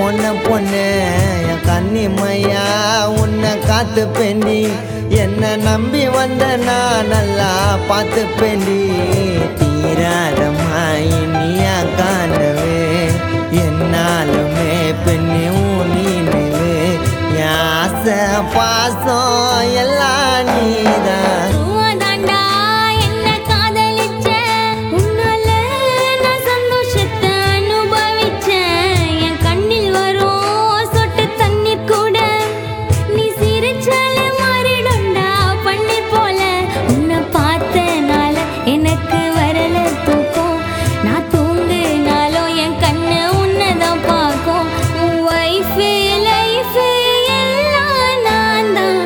பொண்ணு பொண்ணு என் கன்னிமையா உன்னை காத்து பெண்டி என்ன நம்பி வந்த நான் நல்லா பார்த்து பெண்டி தீராதம்மா இனியா காணவே என்னாலுமே பெண்ணி உன் நினைவு என் ஆசை பாசம் எல்லாம் நீதான் சும்மாதாண்டா என்ன காதலிச்ச உன்னால நான் சந்தோஷத்தை அனுபவிச்சேன் என் கண்ணில் வரும் சொட்டு தண்ணீர் கூட நீ சிரிச்சாலே மாறிடும்டா பண்ணி போல உன்னை பார்த்தனால எனக்கு வரல தூக்கம் நான் தூங்குனாலும் என் கண்ணு உன்னதான் பார்க்கும் உன் வைஃபு லைஃபு எல்லாம் நான் தான்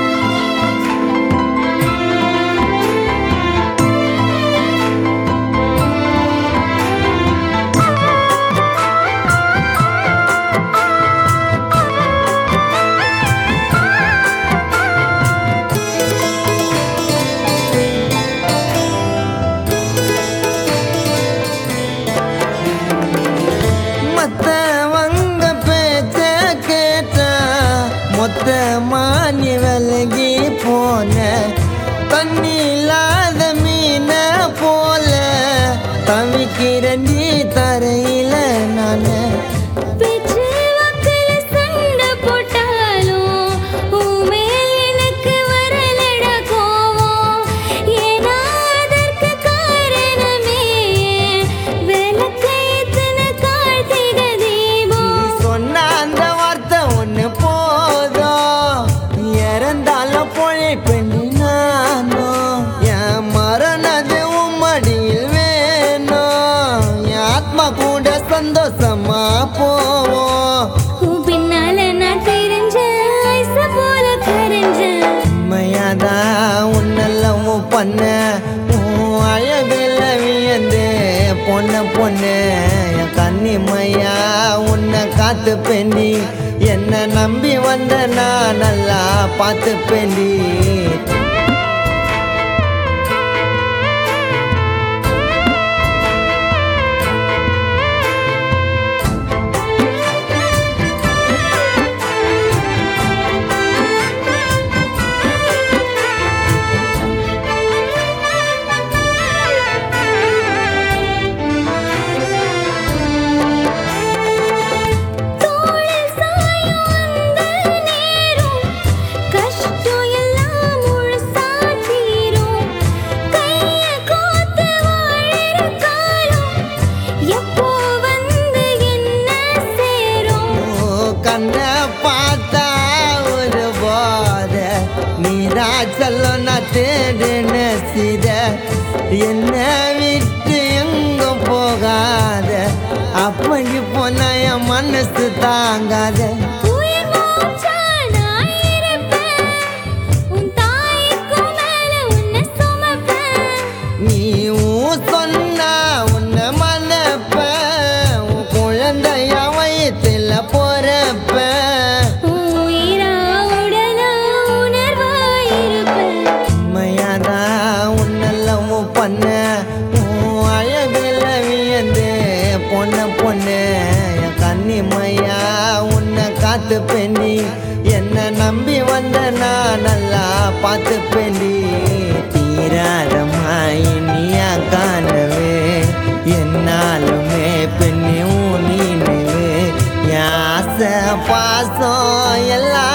மத்தவங்க பேச்ச கேட்டா மொத்தமா நீ விலகி போன தண்ணி இல்லாத மீன போல தவிக்கிற நீ தரையில நானு பேச்சு வாக்குல சண்டை போட்டாலும் உன் மேல் எனக்கு வரலடா கோவம். ஏன்னா அதற்கு காரணமே விளக்கேத்துன கார்த்திக நீ தீபம். சொன்ன அந்த வார்த்தை ஒண்ணு போதும் இறந்தாலும் பொழைப்பெண்ணி நானும் என் மரணது உம்மடியில் வேணும் என் ஆத்மா கூட சந்தோஷமா போவோம் உன் பின்னால நான் தெரிஞ்சேன், ஐஸ போல கரைஞ்சேன். உண்மையாதான் உன்னெல்லாம் பண்ண உன் அழகுல வியந்து பொண்ணு பொண்ணு என் கன்னிமையா உன்னை காத்து பெண்டி என்ன நம்பி வந்த நான் நல்லா பார்த்து பெண்டி தோளில் சாயும் அந்த நேரம், கஷ்டம் எல்லாம் முழுசா தீரும். கைய கோத்து வாழுற காலம், எப்போ வந்து என்ன சேரும் ஓ, கண்ணை பார்த்தா ஒரு போத நீரா சொல்ல நான் தேடுன சித என்ன விட்டு எங்கும் போகாத அப்படி போனா என் மனசு தாங்காத உயிர் மூச்சா நான் இருப்பேன். உன் தாய்க்கும் மேல உன்னை சுமப்பேன். நீ ஊன் சொன்னா உன்னை மனப்ப உன் குழந்தைய வயிற்றுல போறப்ப உன் உயிரா உடலா உணர்வா இருப்பேன். உண்மையாதா உன்னெல்லாம் பண்ண உன் அழகுல வியந்து பொண்ணு பொண்ணு என் கன்னிமையா உன்னை காத்து பெண்டி என்ன நம்பி வந்த நான் நல்லா பார்த்து பெண்டி தீராதம்மா இனியா காணவே என்னாலுமே பெண்ணி உன் நினைவு என் ஆசை பாசம் எல்லாம்